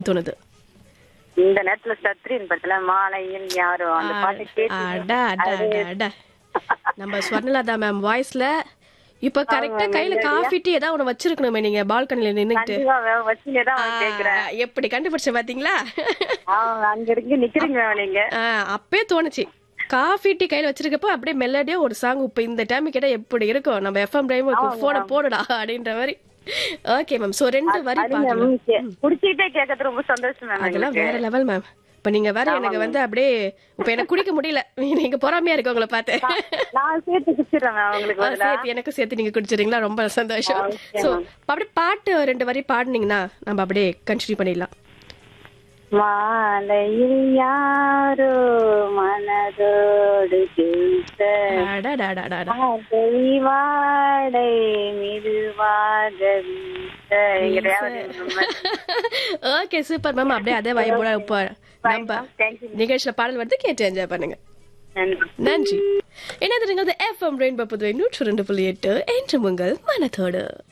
தோணுது இந்த நேரத்துல சத்ரின் படத்துல மாலையில் யாரோ அந்த பாட்டு அடா அடா கேட்டு அடா அடா நம்ம ஸ்வர்ணலதா மேம் வாய்ஸ்ல இப்ப கரெக்டா கையில காஃபி டீ ஏதாவது ஒண்ணு வச்சிருக்கணுமே நீங்க பால்கனில நின்னுட்டு கண்டிப்பா வே- வச்சுனே தான் அவன் கேக்குறேன் ஆ, எப்படி கண்டுபிடிச்ச பாத்தீங்களா அவன் அங்க இருக்கு நிக்கிறீங்க நீங்க ஆ, அப்பவே தோணுச்சு காஃபி டீ கையில வச்சிருக்கப்போ அப்படியே மெல்லடியா ஒரு சாங் இப்ப இந்த டைம் கேட்டா எப்படி இருக்கும் நம்ம எஃப்எம் டைம் போன போடுடா அப்படின்ற மாதிரி ஓகே மேம் சோ ரெண்டு வரி அது பாருங்க மேம் கே- குடிச்சிக்கிட்டே கேட்கறது ரொம்ப சந்தோஷம் மேம் அதெல்லாம் வேற லெவல் மேம் இப்ப நீங்க வேற எனக்கு வந்து அப்படியே இப்ப எனக்கு குடிக்க முடியல நீங்க பொறாமையா இருக்கு உங்களை பார்த்து நான் சேர்த்து குடிச்சிடுறேன் மேம் உங்களுக்கு ஆ, பதிலா சேர்த்து எனக்கு சேர்த்து நீங்க குடிச்சிருங்களா ரொம்ப சந்தோஷம் Okay, சோ அப்படியே பாட்டு ரெண்டு வரி பாடுனீங்கன்னா நம்ம அப்படியே கண்டினியூ பண்ணிடலாம் மாலையில் யாரோ மனதோடு பேச அடடடடடா. வாடை மெதுவாக வீச எங்க Revathi ma'am. Okay super ma'am அப்படியே அதே வைபோட இப்போ நம்ம Thank you. நிகழ்ச்சியில பாடல் வந்து கேட்டு என்ஜாய் பண்ணுங்க நன்றி நன்றி என்ன தெரியுங்க எஃப்எம் ரெயின்போ புதுவை நூற்று ரெண்டு புள்ளி எட்டு என்று உங்கள் மனத்தோடு